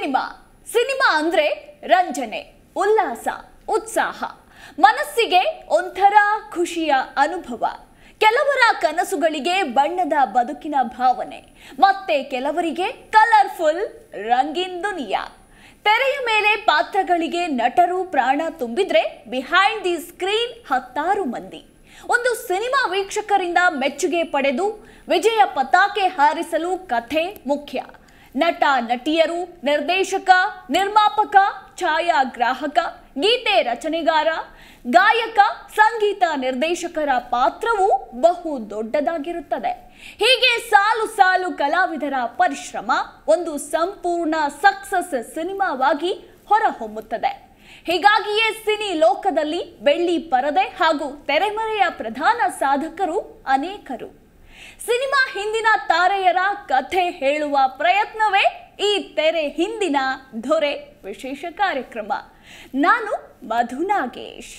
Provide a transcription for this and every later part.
cinema cinema ಅಂದ್ರೆ ರಂಜನೆ ಉಲ್ಲಾಸ ಉತ್ಸಾಹ ಮನಸ್ಸಿಗೆ ಒಂಥರ ಖುಷಿಯ ಅನುಭವ ಕೆಲವರ ಕನಸುಗಳಿಗೆ ಬಣ್ಣದ ಬದುಕಿನ ಭಾವನೆ ಮತ್ತೆ ಕೆಲವರಿಗೆ ಕಲರ್ಫುಲ್ ರಂಗಿನ್ ದುನಿಯಾ ತೆರೆಯ ಮೇಲೆ ಪಾತ್ರಗಳಿಗೆ ನಟರು ಪ್ರಾಣ ತುಂಬಿದ್ರೆ ಬಿಹೈಂಡ್ ದಿ ಸ್ಕ್ರೀನ್ ಹತ್ತಾರು ಮಂದಿ ಒಂದು ಸಿನಿಮಾ ವೀಕ್ಷಕರಿಂದ ಮೆಚ್ಚುಗೆ ಪಡೆದು ವಿಜಯ ಪತಾಕೆ ಹಾರಿಸಲು ಕಥೆ ಮುಖ್ಯ ನಟ ನಟಿಯರು ನಿರ್ದೇಶಕ ನಿರ್ಮಾಪಕ ಛಾಯಾಗ್ರಾಹಕ ಗೀತೆ ರಚನೆಗಾರ ಗಾಯಕ ಸಂಗೀತ ನಿರ್ದೇಶಕರ ಪಾತ್ರವು ಬಹು ದೊಡ್ಡದಾಗಿರುತ್ತದೆ ಹೀಗೆ ಸಾಲು ಸಾಲು ಕಲಾವಿದರ ಪರಿಶ್ರಮ ಒಂದು ಸಂಪೂರ್ಣ ಸಕ್ಸಸ್ ಸಿನಿಮಾವಾಗಿ ಹೊರಹೊಮ್ಮುತ್ತದೆ ಹೀಗಾಗಿಯೇ ಸಿನಿ ಲೋಕದಲ್ಲಿ ಬೆಳ್ಳಿ ಪರದೆ ಹಾಗೂ ತೆರೆಮರೆಯ ಪ್ರಧಾನ ಸಾಧಕರು ಅನೇಕರು ಸಿನಿಮಾ ಹಿಂದಿನ ತಾರೆಯರ ಕಥೆ ಹೇಳುವ ಪ್ರಯತ್ನವೇ ಈ ತೆರೆ ಹಿಂದಿನ ಧೊರೆ ವಿಶೇಷ ಕಾರ್ಯಕ್ರಮ ನಾನು ಮಧು ನಾಗೇಶ್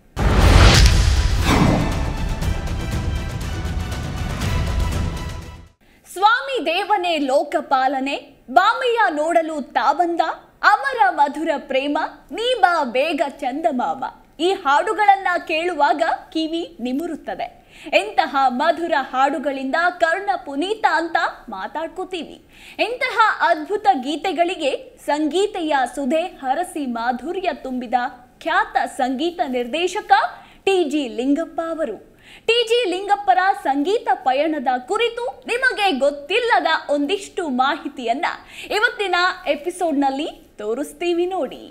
ಸ್ವಾಮಿ ದೇವನೇ ಲೋಕಪಾಲನೆ ಬಾಮಯ್ಯ ನೋಡಲು ತಾಬಂದ ಅಮರ ಮಧುರ ಪ್ರೇಮ ನೀ ಬಾ ಬೇಗ ಚಂದಮಾಮ ಈ ಹಾಡುಗಳನ್ನ ಕೇಳುವಾಗ ಕಿವಿ ನಿಮುರುತ್ತದೆ ಎಂತಹ ಮಧುರ ಹಾಡುಗಳಿಂದ ಕರ್ಣ ಪುನೀತ ಅಂತ ಮಾತಾಡ್ಕೋತೀವಿ ಎಂತಹ ಅದ್ಭುತ ಗೀತೆಗಳಿಗೆ ಸಂಗೀತೆಯ ಸುಧೆ ಹರಸಿ ಮಾಧುರ್ಯ ತುಂಬಿದ ಖ್ಯಾತ ಸಂಗೀತ ನಿರ್ದೇಶಕ ಟಿ ಜಿ ಲಿಂಗಪ್ಪ ಅವರು ಟಿ ಜಿ ಲಿಂಗಪ್ಪರ ಸಂಗೀತ ಪಯಣದ ಕುರಿತು ನಿಮಗೆ ಗೊತ್ತಿಲ್ಲದ ಒಂದಿಷ್ಟು ಮಾಹಿತಿಯನ್ನ ಇವತ್ತಿನ ಎಪಿಸೋಡ್ನಲ್ಲಿ ತೋರಿಸ್ತೀವಿ ನೋಡಿ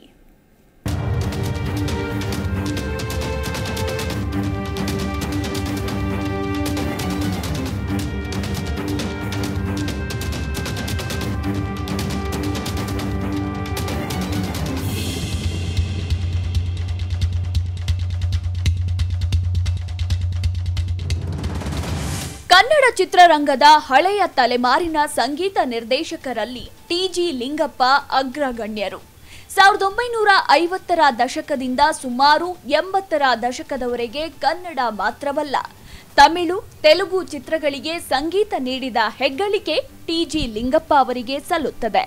ಕನ್ನಡ ಚಿತ್ರರಂಗದ ಹಳೆಯ ತಲೆಮಾರಿನ ಸಂಗೀತ ನಿರ್ದೇಶಕರಲ್ಲಿ ಟಿಜಿ ಲಿಂಗಪ್ಪ ಅಗ್ರಗಣ್ಯರು ಸಾವಿರದ ಒಂಬೈನೂರ ಐವತ್ತರ ದಶಕದಿಂದ ಸುಮಾರು ಎಂಬತ್ತರ ದಶಕದವರೆಗೆ ಕನ್ನಡ ಮಾತ್ರವಲ್ಲ ತಮಿಳು ತೆಲುಗು ಚಿತ್ರಗಳಿಗೆ ಸಂಗೀತ ನೀಡಿದ ಹೆಗ್ಗಳಿಕೆ ಟಿಜಿ ಲಿಂಗಪ್ಪ ಅವರಿಗೆ ಸಲ್ಲುತ್ತದೆ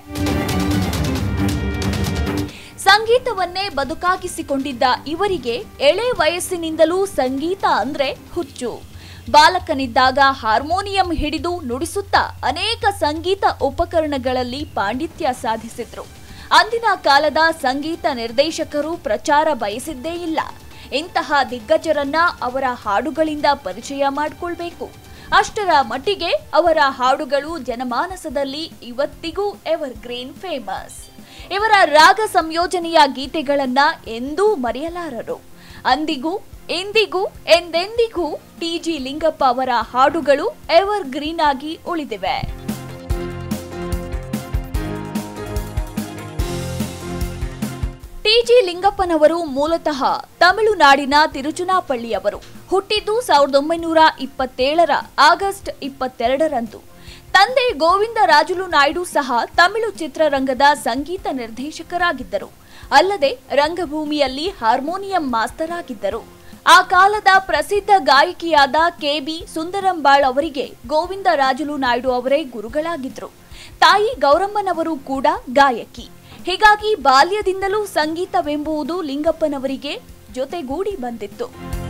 ಸಂಗೀತವನ್ನೇ ಬದುಕಾಗಿಸಿಕೊಂಡಿದ್ದ ಇವರಿಗೆ ಎಳೆ ವಯಸ್ಸಿನಿಂದಲೂ ಸಂಗೀತ ಅಂದ್ರೆ ಹುಚ್ಚು ಬಾಲಕನಿದ್ದಾಗ ಹಾರ್ಮೋನಿಯಂ ಹಿಡಿದು ನುಡಿಸುತ್ತಾ ಅನೇಕ ಸಂಗೀತ ಉಪಕರಣಗಳಲ್ಲಿ ಪಾಂಡಿತ್ಯ ಸಾಧಿಸಿದ್ರು ಅಂದಿನ ಕಾಲದ ಸಂಗೀತ ನಿರ್ದೇಶಕರು ಪ್ರಚಾರ ಬಯಸಿದ್ದೇ ಇಲ್ಲ ಇಂತಹ ದಿಗ್ಗಜರನ್ನ ಅವರ ಹಾಡುಗಳಿಂದ ಪರಿಚಯ ಮಾಡಿಕೊಳ್ಬೇಕು ಅಷ್ಟರ ಮಟ್ಟಿಗೆ ಅವರ ಹಾಡುಗಳು ಜನಮಾನಸದಲ್ಲಿ ಇವತ್ತಿಗೂ ಎವರ್ ಗ್ರೀನ್ ಫೇಮಸ್ ಇವರ ರಾಗ ಸಂಯೋಜನೆಯ ಗೀತೆಗಳನ್ನ ಎಂದೂ ಮರೆಯಲಾರರು ಅಂದಿಗೂ ಎಂದಿಗೂ ಎಂದೆಂದಿಗೂ ಟಿಜಿ ಲಿಂಗಪ್ಪ ಅವರ ಹಾಡುಗಳು ಎವರ್ ಗ್ರೀನ್ ಆಗಿ ಉಳಿದಿವೆ ಟಿಜಿ ಲಿಂಗಪ್ಪನವರು ಮೂಲತಃ ತಮಿಳುನಾಡಿನ ತಿರುಚುನಾಪಳ್ಳಿಯವರು ಹುಟ್ಟಿದ್ದು ಸಾವಿರದ ಒಂಬೈನೂರ ಇಪ್ಪತ್ತೇಳರ ಆಗಸ್ಟ್ ಇಪ್ಪತ್ತೆರಡರಂದು ತಂದೆ ಗೋವಿಂದ ರಾಜುಲು ನಾಯ್ಡು ಸಹ ತಮಿಳು ಚಿತ್ರರಂಗದ ಸಂಗೀತ ನಿರ್ದೇಶಕರಾಗಿದ್ದರು ಅಲ್ಲದೆ ರಂಗಭೂಮಿಯಲ್ಲಿ ಹಾರ್ಮೋನಿಯಂ ಮಾಸ್ತರ್ ಆಗಿದ್ದರು ಆ ಕಾಲದ ಪ್ರಸಿದ್ಧ ಗಾಯಕಿಯಾದ ಕೆಬಿ ಸುಂದರಂಬಾಳ್ ಅವರಿಗೆ ಗೋವಿಂದ ರಾಜುಲು ನಾಯ್ಡು ಅವರೇ ಗುರುಗಳಾಗಿದ್ರು ತಾಯಿ ಗೌರಮ್ಮನವರು ಕೂಡ ಗಾಯಕಿ ಹೀಗಾಗಿ ಬಾಲ್ಯದಿಂದಲೂ ಸಂಗೀತವೆಂಬುವುದು ಲಿಂಗಪ್ಪನವರಿಗೆ ಜೊತೆಗೂಡಿ ಬಂದಿತ್ತು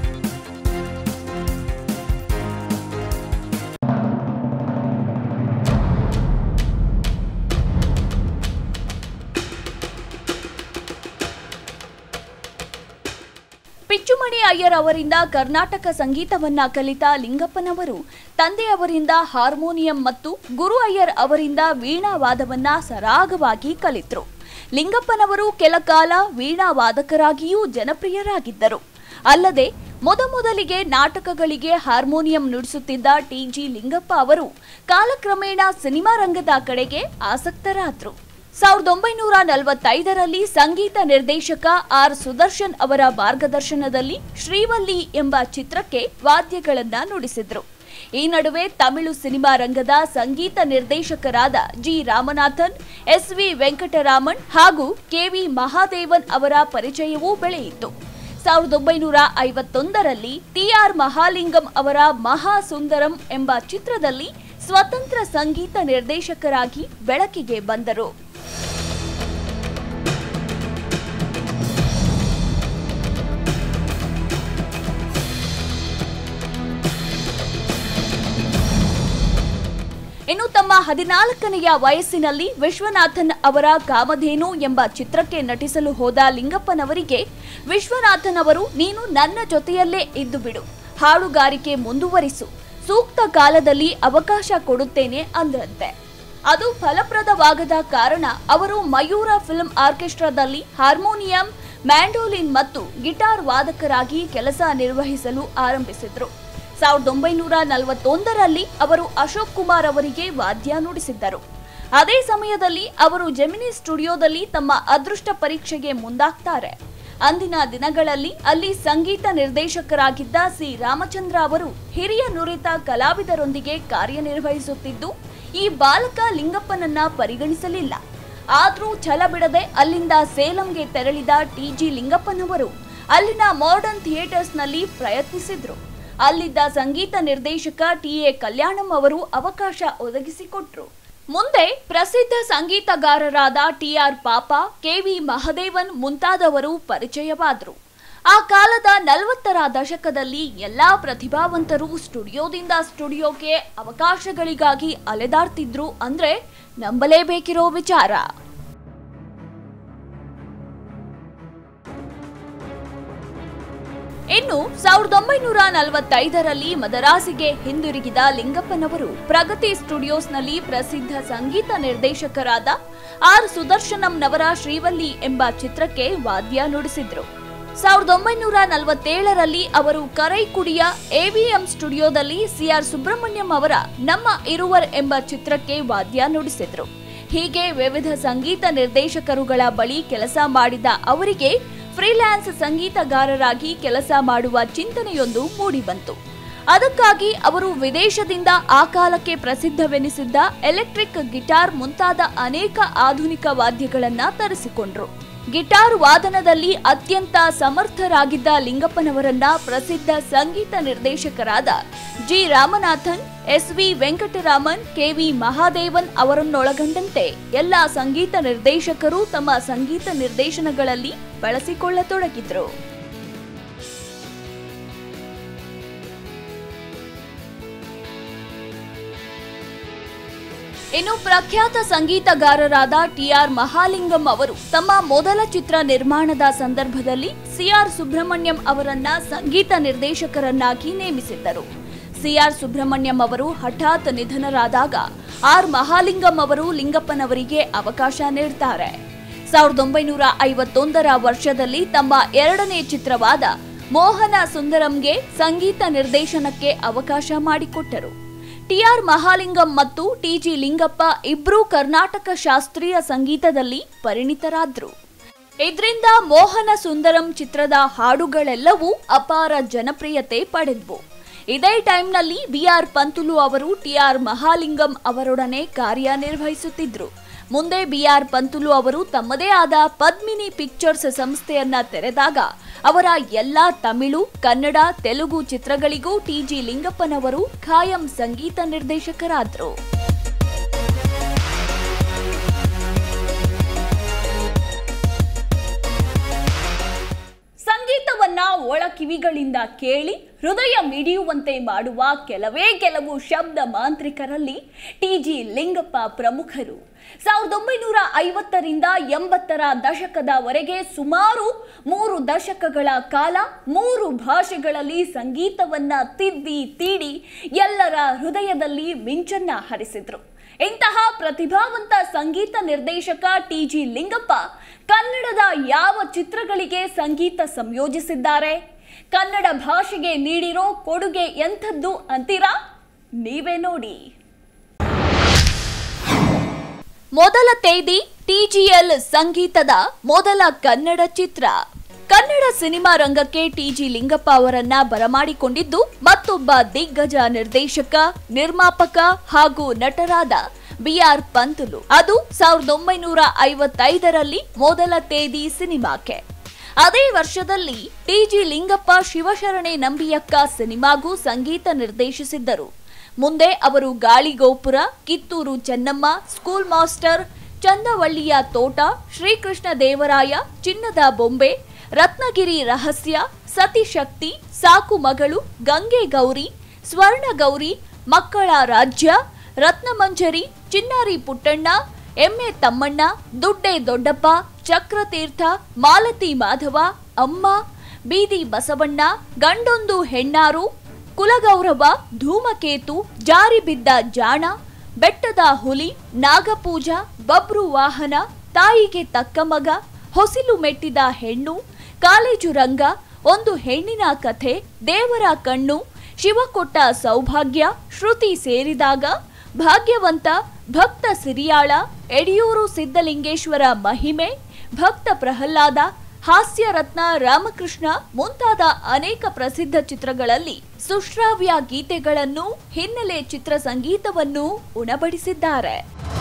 ಪಿಚ್ಚುಮಣಿ ಅಯ್ಯರ್ ಅವರಿಂದ ಕರ್ನಾಟಕ ಸಂಗೀತವನ್ನ ಕಲಿತ ಲಿಂಗಪ್ಪನವರು ತಂದೆಯವರಿಂದ ಹಾರ್ಮೋನಿಯಂ ಮತ್ತು ಗುರು ಅಯ್ಯರ್ ಅವರಿಂದ ವೀಣಾವಾದವನ್ನ ಸರಾಗವಾಗಿ ಕಲಿತರು ಲಿಂಗಪ್ಪನವರು ಕೆಲಕಾಲ ವೀಣಾ ವಾದಕರಾಗಿಯೂ ಜನಪ್ರಿಯರಾಗಿದ್ದರು ಅಲ್ಲದೆ ಮೊದಮೊದಲಿಗೆ ನಾಟಕಗಳಿಗೆ ಹಾರ್ಮೋನಿಯಂ ನುಡಿಸುತ್ತಿದ್ದ ಟಿಜಿ ಲಿಂಗಪ್ಪ ಅವರು ಕಾಲಕ್ರಮೇಣ ಸಿನಿಮಾ ರಂಗದ ಕಡೆಗೆ ಆಸಕ್ತರಾದ್ರು ಸಾವಿರದ ಒಂಬೈನೂರ ನಲವತ್ತೈದರಲ್ಲಿ ಸಂಗೀತ ನಿರ್ದೇಶಕ ಆರ್ ಸುದರ್ಶನ್ ಅವರ ಮಾರ್ಗದರ್ಶನದಲ್ಲಿ ಶ್ರೀವಲ್ಲಿ ಎಂಬ ಚಿತ್ರಕ್ಕೆ ವಾದ್ಯಗಳನ್ನ ನುಡಿಸಿದ್ರು ಈ ನಡುವೆ ತಮಿಳು ಸಿನಿಮಾ ರಂಗದ ಸಂಗೀತ ನಿರ್ದೇಶಕರಾದ G Ramanathan S V Venkataraman ಹಾಗೂ ಕೆವಿ ಮಹಾದೇವನ್ ಅವರ ಪರಿಚಯವೂ ಬೆಳೆಯಿತು ಸಾವಿರದ ಒಂಬೈನೂರ ಐವತ್ತೊಂದರಲ್ಲಿ ಟಿಆರ್ ಮಹಾಲಿಂಗಂ ಅವರ ಮಹಾಸುಂದರಂ ಎಂಬ ಚಿತ್ರದಲ್ಲಿ ಸ್ವತಂತ್ರ ಸಂಗೀತ ನಿರ್ದೇಶಕರಾಗಿ ಬೆಳಕಿಗೆ ಬಂದರು ಇನ್ನು ತಮ್ಮ ಹದಿನಾಲ್ಕನೆಯ ವಯಸ್ಸಿನಲ್ಲಿ ವಿಶ್ವನಾಥನ್ ಅವರ ಕಾಮಧೇನು ಎಂಬ ಚಿತ್ರಕ್ಕೆ ನಟಿಸಲು ಹೋದ ಲಿಂಗಪ್ಪನವರಿಗೆ ವಿಶ್ವನಾಥನ್ ಅವರು ನೀನು ನನ್ನ ಜೊತೆಯಲ್ಲೇ ಇದ್ದು ಬಿಡು ಹಾಡುಗಾರಿಕೆ ಮುಂದುವರಿಸು ಸೂಕ್ತ ಕಾಲದಲ್ಲಿ ಅವಕಾಶ ಕೊಡುತ್ತೇನೆ ಅಂದ್ರಂತೆ ಅದು ಫಲಪ್ರದವಾಗದ ಕಾರಣ ಅವರು ಮಯೂರ ಫಿಲ್ಮ್ ಆರ್ಕೆಸ್ಟ್ರಾದಲ್ಲಿ ಹಾರ್ಮೋನಿಯಂ ಮ್ಯಾಂಡೋಲಿನ್ ಮತ್ತು ಗಿಟಾರ್ ವಾದಕರಾಗಿ ಕೆಲಸ ನಿರ್ವಹಿಸಲು ಆರಂಭಿಸಿದ್ರು ಸಾವಿರದ ಒಂಬೈನೂರ ನಲವತ್ತೊಂದರಲ್ಲಿ ಅವರು ಅಶೋಕ್ ಕುಮಾರ್ ಅವರಿಗೆ ವಾದ್ಯ ನುಡಿಸಿದ್ದರು ಅದೇ ಸಮಯದಲ್ಲಿ ಅವರು ಜೆಮಿನಿ ಸ್ಟುಡಿಯೋದಲ್ಲಿ ತಮ್ಮ ಅದೃಷ್ಟ ಪರೀಕ್ಷೆಗೆ ಮುಂದಾಗ್ತಾರೆ ಅಂದಿನ ದಿನಗಳಲ್ಲಿ ಅಲ್ಲಿ ಸಂಗೀತ ನಿರ್ದೇಶಕರಾಗಿದ್ದ ಸಿ ರಾಮಚಂದ್ರ ಅವರು ಹಿರಿಯ ನುರಿತ ಕಲಾವಿದರೊಂದಿಗೆ ಕಾರ್ಯನಿರ್ವಹಿಸುತ್ತಿದ್ದು ಈ ಬಾಲಕ ಲಿಂಗಪ್ಪನನ್ನ ಪರಿಗಣಿಸಲಿಲ್ಲ ಆದ್ರೂ ಛಲ ಬಿಡದೆ ಅಲ್ಲಿಂದ ಸೇಲಂಗೆ ತೆರಳಿದ ಟಿಜಿ ಲಿಂಗಪ್ಪನವರು ಅಲ್ಲಿನ ಮಾಡರ್ನ್ ಥಿಯೇಟರ್ಸ್ನಲ್ಲಿ ಪ್ರಯತ್ನಿಸಿದ್ರು ಅಲ್ಲಿದ್ದ ಸಂಗೀತ ನಿರ್ದೇಶಕ ಟಿ ಎ ಕಲ್ಯಾಣಂ ಅವರು ಅವಕಾಶ ಒದಗಿಸಿಕೊಟ್ರು ಮುಂದೆ ಪ್ರಸಿದ್ಧ ಸಂಗೀತಗಾರರಾದ T R Papa KV Mahadevan ಮುಂತಾದವರು ಪರಿಚಯವಾದರು ಆ ಕಾಲದ ನಲವತ್ತರ ದಶಕದಲ್ಲಿ ಎಲ್ಲಾ ಪ್ರತಿಭಾವಂತರು ಸ್ಟುಡಿಯೋದಿಂದ ಸ್ಟುಡಿಯೋಗೆ ಅವಕಾಶಗಳಿಗಾಗಿ ಅಲೆದಾಡ್ತಿದ್ರು ಅಂದ್ರೆ ನಂಬಲೇಬೇಕಿರೋ ವಿಚಾರ ಇನ್ನು ಸಾವಿರದ ಒಂಬೈನೂರ ನಲವತ್ತೈದರಲ್ಲಿ ಮದರಾಸಿಗೆ ಹಿಂದಿರುಗಿದ ಲಿಂಗಪ್ಪನವರು ಪ್ರಗತಿ ಸ್ಟುಡಿಯೋಸ್ನಲ್ಲಿ ಪ್ರಸಿದ್ಧ ಸಂಗೀತ ನಿರ್ದೇಶಕರಾದ ಆರ್ ಸುದರ್ಶನಂನವರ ಶ್ರೀವಲ್ಲಿ ಎಂಬ ಚಿತ್ರಕ್ಕೆ ವಾದ್ಯ ನುಡಿಸಿದ್ರು ಸಾವಿರದ ಒಂಬೈನೂರ ನಲವತ್ತೇಳರಲ್ಲಿ ಅವರು ಕರೈಕುಡಿಯ ಎವಿಎಂ ಸ್ಟುಡಿಯೋದಲ್ಲಿ ಸಿಆರ್ ಸುಬ್ರಹ್ಮಣ್ಯಂ ಅವರ ನಮ್ಮ ಇರುವರ್ ಎಂಬ ಚಿತ್ರಕ್ಕೆ ವಾದ್ಯ ನುಡಿಸಿದ್ರು ಹೀಗೆ ವಿವಿಧ ಸಂಗೀತ ನಿರ್ದೇಶಕರುಗಳ ಬಳಿ ಕೆಲಸ ಮಾಡಿದ ಅವರಿಗೆ ಫ್ರೀಲ್ಯಾನ್ಸ್ ಸಂಗೀತಗಾರರಾಗಿ ಕೆಲಸ ಮಾಡುವ ಚಿಂತನೆಯೊಂದು ಮೂಡಿಬಂತು ಅದಕ್ಕಾಗಿ ಅವರು ವಿದೇಶದಿಂದ ಆ ಕಾಲಕ್ಕೆ ಪ್ರಸಿದ್ಧವೆನಿಸಿದ್ದ ಎಲೆಕ್ಟ್ರಿಕ್ ಗಿಟಾರ್ ಮುಂತಾದ ಅನೇಕ ಆಧುನಿಕ ವಾದ್ಯಗಳನ್ನ ತರಿಸಿಕೊಂಡ್ರು ಗಿಟಾರ್ ವಾದನದಲ್ಲಿ ಅತ್ಯಂತ ಸಮರ್ಥರಾಗಿದ್ದ ಲಿಂಗಪ್ಪನವರನ್ನ ಪ್ರಸಿದ್ಧ ಸಂಗೀತ ನಿರ್ದೇಶಕರಾದ G Ramanathan S V Venkataraman KV Mahadevan ಅವರನ್ನೊಳಗೊಂಡಂತೆ ಎಲ್ಲ ಸಂಗೀತ ನಿರ್ದೇಶಕರು ತಮ್ಮ ಸಂಗೀತ ನಿರ್ದೇಶನಗಳಲ್ಲಿ ಬಳಸಿಕೊಳ್ಳತೊಡಗಿದ್ರು ಇನ್ನು ಪ್ರಖ್ಯಾತ ಸಂಗೀತಗಾರರಾದ ಟಿಆರ್ ಮಹಾಲಿಂಗಂ ಅವರು ತಮ್ಮ ಮೊದಲ ಚಿತ್ರ ನಿರ್ಮಾಣದ ಸಂದರ್ಭದಲ್ಲಿ ಸಿಆರ್ ಸುಬ್ರಹ್ಮಣ್ಯಂ ಅವರನ್ನ ಸಂಗೀತ ನಿರ್ದೇಶಕರನ್ನಾಗಿ ನೇಮಿಸಿದ್ದರು ಸಿಆರ್ ಸುಬ್ರಹ್ಮಣ್ಯಂ ಅವರು ಹಠಾತ್ ನಿಧನರಾದಾಗ ಆರ್ ಮಹಾಲಿಂಗಂ ಅವರು ಲಿಂಗಪ್ಪನವರಿಗೆ ಅವಕಾಶ ನೀಡ್ತಾರೆ ಸಾವಿರದ ಒಂಬೈನೂರ ಐವತ್ತೊಂದರ ವರ್ಷದಲ್ಲಿ ತಮ್ಮ ಎರಡನೇ ಚಿತ್ರವಾದ ಮೋಹನ ಸುಂದರಂಗೆ ಸಂಗೀತ ನಿರ್ದೇಶನಕ್ಕೆ ಅವಕಾಶ ಮಾಡಿಕೊಟ್ಟರು ಟಿಆರ್ ಮಹಾಲಿಂಗಂ ಮತ್ತು ಟಿಜಿ ಲಿಂಗಪ್ಪ ಇಬ್ರೂ ಕರ್ನಾಟಕ ಶಾಸ್ತ್ರೀಯ ಸಂಗೀತದಲ್ಲಿ ಪರಿಣಿತರಾದ್ರು ಇದರಿಂದ ಮೋಹನ ಸುಂದರಂ ಚಿತ್ರದ ಹಾಡುಗಳೆಲ್ಲವೂ ಅಪಾರ ಜನಪ್ರಿಯತೆ ಪಡೆದ್ವು ಇದೇ ಟೈಮ್ನಲ್ಲಿ ಬಿಆರ್ ಪಂತುಲು ಅವರು ಟಿಆರ್ ಮಹಾಲಿಂಗಂ ಅವರೊಡನೆ ಕಾರ್ಯನಿರ್ವಹಿಸುತ್ತಿದ್ರು ಮುಂದೆ ಬಿಆರ್ ಪಂತುಲು ಅವರು ತಮ್ಮದೇ ಆದ ಪದ್ಮಿನಿ ಪಿಕ್ಚರ್ಸ್ ಸಂಸ್ಥೆಯನ್ನ ತೆರೆದಾಗ ಅವರ ಎಲ್ಲಾ ತಮಿಳು ಕನ್ನಡ ತೆಲುಗು ಚಿತ್ರಗಳಿಗೂ ಟಿಜಿ ಲಿಂಗಪ್ಪನವರು ಖಾಯಂ ಸಂಗೀತ ನಿರ್ದೇಶಕರಾದ್ರು ಸಂಗೀತವನ್ನ ಒಳ ಕಿವಿಗಳಿಂದ ಕೇಳಿ ಹೃದಯ ಮಿಡಿಯುವಂತೆ ಮಾಡುವ ಕೆಲವೇ ಕೆಲವು ಶಬ್ದ ಮಾಂತ್ರಿಕರಲ್ಲಿ ಟಿಜಿ ಲಿಂಗಪ್ಪ ಪ್ರಮುಖರು ಸಾವಿರದ ಒಂಬೈನೂರ ಐವತ್ತರಿಂದ ಎಂಬತ್ತರ ದಶಕದವರೆಗೆ ಸುಮಾರು ಮೂರು ದಶಕಗಳ ಕಾಲ ಮೂರು ಭಾಷೆಗಳಲ್ಲಿ ಸಂಗೀತವನ್ನ ತಿದ್ದಿ ತೀಡಿ ಎಲ್ಲರ ಹೃದಯದಲ್ಲಿ ಮಿಂಚನ್ನ ಹರಿಸಿದ್ರು ಇಂತಹ ಪ್ರತಿಭಾವಂತ ಸಂಗೀತ ನಿರ್ದೇಶಕ ಟಿಜಿ ಲಿಂಗಪ್ಪ ಕನ್ನಡದ ಯಾವ ಚಿತ್ರಗಳಿಗೆ ಸಂಗೀತ ಸಂಯೋಜಿಸಿದ್ದಾರೆ ಕನ್ನಡ ಭಾಷೆಗೆ ನೀಡಿರೋ ಕೊಡುಗೆ ಎಂಥದ್ದು ಅಂತೀರಾ ನೀವೇ ನೋಡಿ ಮೊದಲ ತೇದಿ ಟಿಜಿಎಲ್ ಸಂಗೀತದ ಮೊದಲ ಕನ್ನಡ ಚಿತ್ರ ಕನ್ನಡ ಸಿನಿಮಾ ರಂಗಕ್ಕೆ ಟಿಜಿ ಲಿಂಗಪ್ಪ ಅವರನ್ನ ಬರಮಾಡಿಕೊಂಡಿದ್ದು ಮತ್ತೊಬ್ಬ ದಿಗ್ಗಜ ನಿರ್ದೇಶಕ ನಿರ್ಮಾಪಕ ಹಾಗೂ ನಟರಾದ ಬಿಆರ್ ಪಂತುಲು ಅದು ಸಾವಿರದ ಒಂಬೈನೂರ ಐವತ್ತೈದರಲ್ಲಿ ಮೊದಲ ತೇದಿ ಸಿನಿಮಾಕ್ಕೆ ಅದೇ ವರ್ಷದಲ್ಲಿ ಟಿಜಿ ಲಿಂಗಪ್ಪ ಶಿವಶರಣೆ ನಂಬಿಯಕ್ಕ ಸಿನಿಮಾಗೂ ಸಂಗೀತ ನಿರ್ದೇಶಿಸಿದ್ದರು ಮುಂದೆ ಅವರು ಗಾಳಿಗೋಪುರ ಕಿತ್ತೂರು ಚೆನ್ನಮ್ಮ ಸ್ಕೂಲ್ ಮಾಸ್ಟರ್ ಚಂದವಳ್ಳಿಯ ತೋಟ ಶ್ರೀಕೃಷ್ಣ ದೇವರಾಯ ಚಿನ್ನದ ಬೊಂಬೆ ರತ್ನಗಿರಿ ರಹಸ್ಯ ಸತಿಶಕ್ತಿ ಸಾಕು ಮಗಳು ಗಂಗೆ ಗೌರಿ ಸ್ವರ್ಣ ಗೌರಿ ಮಕ್ಕಳ ರಾಜ್ಯ ರತ್ನಮಂಜರಿ ಚಿನ್ನಾರಿ ಪುಟ್ಟಣ್ಣ ಎಮ್ಮೆ ತಮ್ಮಣ್ಣ ದುಡ್ಡೆ ದೊಡ್ಡಪ್ಪ ಚಕ್ರತೀರ್ಥ ಮಾಲತಿ ಮಾಧವ ಅಮ್ಮ ಬೀದಿ ಬಸವಣ್ಣ ಗಂಡೊಂದು ಹೆಣ್ಣಾರು ಕುಲಗೌರವ ಧೂಮಕೇತು ಜಾರಿ ಬಿದ್ದ ಜಾಣ ಬೆಟ್ಟದ ಹುಲಿ ನಾಗಪೂಜ ಬಬ್ರು ವಾಹನ ತಾಯಿಗೆ ತಕ್ಕ ಮಗ ಹೊಸಿಲು ಮೆಟ್ಟಿದ ಹೆಣ್ಣು ಕಾಲೇಜು ರಂಗ ಒಂದು ಹೆಣ್ಣಿನ ಕಥೆ ದೇವರ ಕಣ್ಣು ಶಿವ ಕೊಟ್ಟ ಸೌಭಾಗ್ಯ ಶ್ರುತಿ ಸೇರಿದಾಗ ಭಾಗ್ಯವಂತ ಭಕ್ತ ಸಿರಿಯಾಳ ಯಡಿಯೂರು ಸಿದ್ದಲಿಂಗೇಶ್ವರ ಮಹಿಮೆ ಭಕ್ತ ಪ್ರಹ್ಲಾದ ಹಾಸ್ಯ ರತ್ನ ರಾಮಕೃಷ್ಣ ಮುಂತಾದ ಅನೇಕ ಪ್ರಸಿದ್ಧ ಚಿತ್ರಗಳಲ್ಲಿ ಸುಶ್ರಾವ್ಯ ಗೀತೆಗಳನ್ನು ಹಿನ್ನೆಲೆ ಚಿತ್ರ ಸಂಗೀತವನ್ನು ಉಣಬಡಿಸಿದ್ದಾರೆ